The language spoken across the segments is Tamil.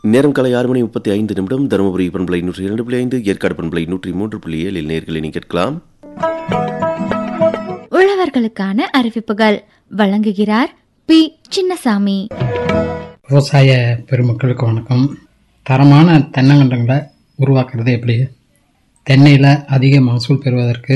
நேரம் காலை ஆறு மணி முப்பத்தி ஐந்து நிமிடம் தருமபுரி பண்பலை நூற்றி இரண்டு புள்ளி ஐந்து ஏற்காடு பண்பலை நூற்றி மூன்று புள்ளி ஏழில் நேர்களை நீ கேட்கலாம் உழவர்களுக்கான அறிவிப்புகள் வழங்குகிறார் பி சின்னசாமி விவசாய பெருமக்களுக்கு வணக்கம் தரமான தென்னங்கன்றுகளை உருவாக்குறது எப்படி தென்னையில் அதிக மகசூல் பெறுவதற்கு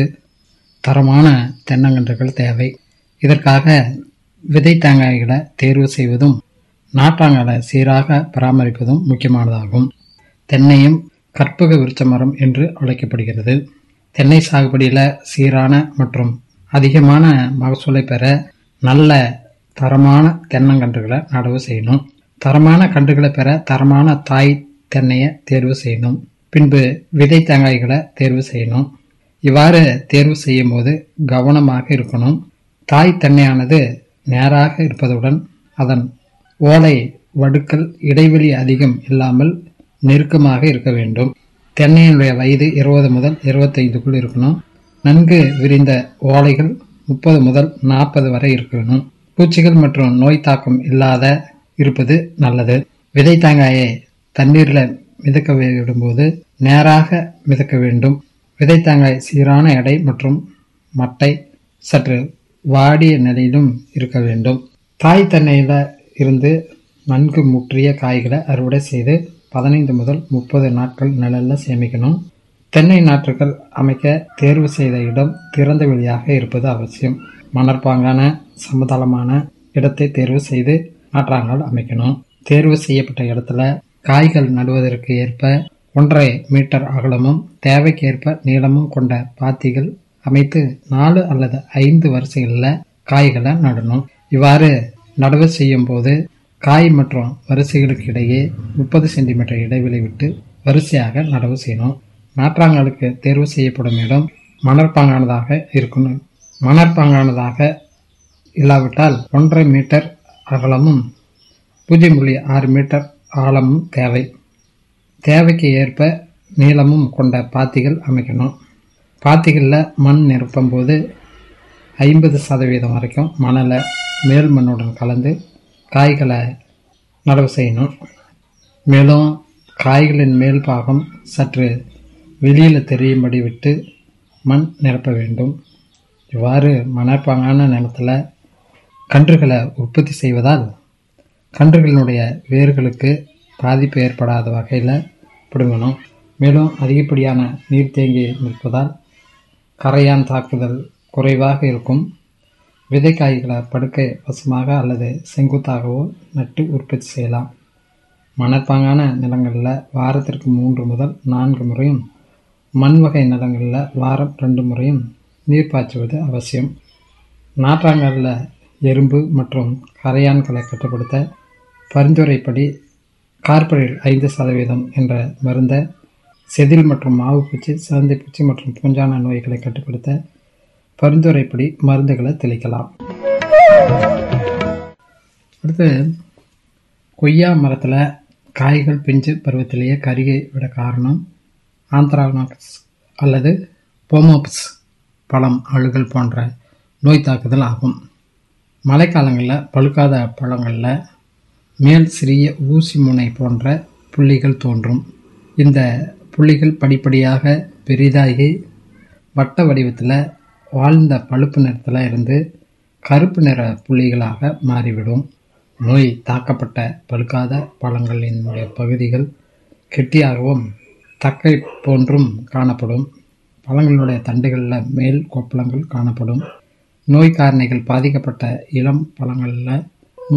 தரமான தென்னங்கன்றுகள் தேவை இதற்காக விதை தேங்காய்களை தேர்வு செய்வதும் நாற்றாங்கலை சீராக பராமரிப்பதும் முக்கியமானதாகும் தென்னையும் கற்பக விருட்ச மரம் என்று அழைக்கப்படுகிறது தென்னை சாகுபடியில் சீரான மற்றும் அதிகமான மகசூலை பெற நல்ல தரமான தென்னங்கன்றுகளை நடவு செய்யணும் தரமான கன்றுகளை பெற தரமான தாய் தென்னையை தேர்வு செய்யணும் பின்பு விதை தேங்காய்களை தேர்வு செய்யணும் இவ்வாறு தேர்வு செய்யும் போது கவனமாக இருக்கணும் தாய் தென்னையானது நேராக இருப்பதுடன் அதன் ஓலை வடுக்கள் இடைவெளி அதிகம் இல்லாமல் நெருக்கமாக இருக்க வேண்டும் தென்னையினுடைய வயது இருபது முதல் இருபத்தைந்துக்குள் இருக்கணும் நன்கு விரிந்த ஓலைகள் முப்பது முதல் நாற்பது வரை இருக்கணும் பூச்சிகள் மற்றும் நோய் தாக்கம் இல்லாத இருப்பது நல்லது விதை தேங்காயை தண்ணீரில் மிதக்க விடும்போது நேராக மிதக்க வேண்டும் விதை தேங்காய் சீரான எடை மற்றும் மட்டை சற்று வாடிய நிலையிலும் இருக்க வேண்டும் தாய் தென்னையில் இருந்து நன்கு முற்றிய காய்களை அறுவடை செய்து பதினைந்து முதல் முப்பது நாட்கள் நிழலில் சேமிக்கணும் தென்னை நாற்றுகள் அமைக்க தேர்வு செய்த இடம் திறந்த வெளியாக இருப்பது அவசியம் மணற்பாங்கான சமதளமான இடத்தை தேர்வு செய்து நாற்றாங்கால் அமைக்கணும் தேர்வு செய்யப்பட்ட இடத்துல காய்கள் நடுவதற்கு ஏற்ப ஒன்றரை மீட்டர் அகலமும் தேவைக்கேற்ப நீளமும் கொண்ட பாத்திகள் அமைத்து நாலு அல்லது ஐந்து வரிசைகளில் காய்களை நடணும் இவ்வாறு நடவு செய்யும் போது காய் மற்றும் வரிசைகளுக்கு இடையே முப்பது சென்டிமீட்டர் இடைவெளி விட்டு வரிசையாக நடவு செய்யணும் நாற்றாங்கலுக்கு தேர்வு செய்யப்படும் இடம் மணற்பாங்கானதாக இருக்கணும் மணற்பாங்கானதாக இல்லாவிட்டால் ஒன்றரை மீட்டர் அகலமும் பூஜ்ஜியம் புள்ளி ஆறு மீட்டர் ஆழமும் தேவை தேவைக்கு ஏற்ப நீளமும் கொண்ட பாத்திகள் அமைக்கணும் பாத்திகளில் மண் நிரப்பும் போது ஐம்பது சதவீதம் வரைக்கும் மணலை மேல் மண்ணுடன் கலந்து காய்களை நடவு செய்யணும் மேலும் காய்களின் மேல் பாகம் சற்று வெளியில் தெரியும்படி விட்டு மண் நிரப்ப வேண்டும் இவ்வாறு மணற்பாங்கான நிலத்தில் கன்றுகளை உற்பத்தி செய்வதால் கன்றுகளினுடைய வேர்களுக்கு பாதிப்பு ஏற்படாத வகையில் பிடுங்கணும் மேலும் அதிகப்படியான நீர் தேங்கி நிற்பதால் கரையான் தாக்குதல் குறைவாக இருக்கும் விதைக்காய்களை படுக்கை வசமாக அல்லது செங்குத்தாகவோ நட்டு உற்பத்தி செய்யலாம் மணற்பாங்கான நிலங்களில் வாரத்திற்கு மூன்று முதல் நான்கு முறையும் மண் வகை நிலங்களில் வாரம் ரெண்டு முறையும் நீர் பாய்ச்சுவது அவசியம் நாற்றாங்கல்ல எறும்பு மற்றும் கரையான்களை கட்டுப்படுத்த பரிந்துரைப்படி கார்பரேட் ஐந்து சதவீதம் என்ற மருந்தை செதில் மற்றும் மாவு பூச்சி சிறந்தை பூச்சி மற்றும் பூஞ்சான நோய்களை கட்டுப்படுத்த பரிந்துரைப்படி மருந்துகளை தெளிக்கலாம் அடுத்து கொய்யா மரத்தில் காய்கள் பிஞ்சு பருவத்திலேயே கருகி விட காரணம் ஆந்த்ரானாக்ஸ் அல்லது போமோப்ஸ் பழம் அழுகல் போன்ற நோய் தாக்குதல் ஆகும் மழைக்காலங்களில் பழுக்காத பழங்களில் மேல் சிறிய ஊசி முனை போன்ற புள்ளிகள் தோன்றும் இந்த புள்ளிகள் படிப்படியாக பெரிதாகி வட்ட வடிவத்தில் வாழ்ந்த பழுப்பு நிறத்தில் இருந்து கருப்பு நிற புள்ளிகளாக மாறிவிடும் நோய் தாக்கப்பட்ட பழுக்காத பழங்களினுடைய பகுதிகள் கெட்டியாகவும் தக்கை போன்றும் காணப்படும் பழங்களுடைய தண்டுகளில் மேல் கொப்பளங்கள் காணப்படும் நோய் காரணிகள் பாதிக்கப்பட்ட இளம் பழங்களில்